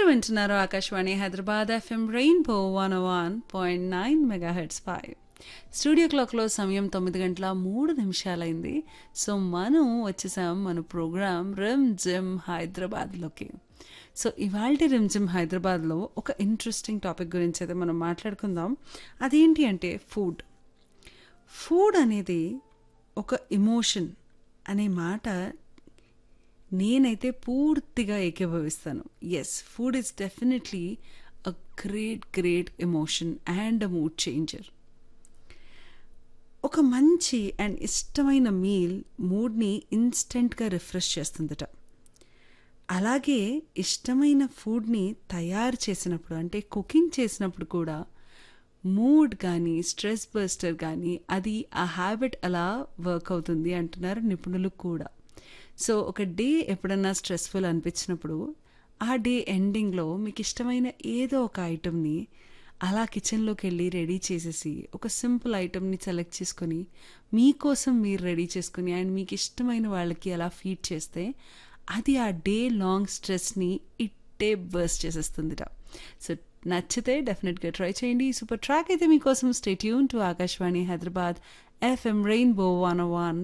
మీరు వింటున్నారు Akashvani Hyderabad FM rainbow one one point nine megahertz five studio క్లాక్లో సమయం తొమ్మిది గంటల మూడు నిమిషాలైంది సో మనం వచ్చేసాం మన ప్రోగ్రామ్ రిమ్ జిమ్ హైదరాబాద్లోకి సో ఇవాళ రిమ్ జిమ్ హైదరాబాద్లో ఒక ఇంట్రెస్టింగ్ టాపిక్ గురించి అయితే మనం మాట్లాడుకుందాం అదేంటి అంటే ఫుడ్ ఫుడ్ అనేది ఒక ఎమోషన్ అనే మాట నేనైతే పూర్తిగా ఏకీభవిస్తాను yes food is definitely a great great emotion and a mood changer ఒక మంచి అండ్ ఇష్టమైన మీల్ మూడ్ని ఇన్స్టెంట్గా రిఫ్రెష్ చేస్తుందట అలాగే ఇష్టమైన ఫుడ్ని తయారు చేసినప్పుడు అంటే కుకింగ్ చేసినప్పుడు కూడా మూడ్ కానీ స్ట్రెస్ బస్టర్ కానీ అది ఆ హ్యాబిట్ అలా వర్క్ అవుతుంది అంటున్నారు నిపుణులు కూడా సో ఒక డే ఎప్పుడన్నా స్ట్రెస్ఫుల్ అనిపించినప్పుడు ఆ డే ఎండింగ్లో మీకు ఇష్టమైన ఏదో ఒక ఐటెంని అలా కిచెన్లోకి వెళ్ళి రెడీ చేసేసి ఒక సింపుల్ ఐటెంని సెలెక్ట్ చేసుకొని మీకోసం మీరు రెడీ చేసుకుని అండ్ మీకు ఇష్టమైన వాళ్ళకి అలా ఫీడ్ చేస్తే అది ఆ డే లాంగ్ స్ట్రెస్ని ఇట్టే బర్స్ట్ చేసేస్తుందిట సో నచ్చితే డెఫినెట్గా ట్రై చేయండి సూపర్ ట్రాక్ అయితే మీకోసం stay tune to Akashvani Hyderabad FM rainbow one one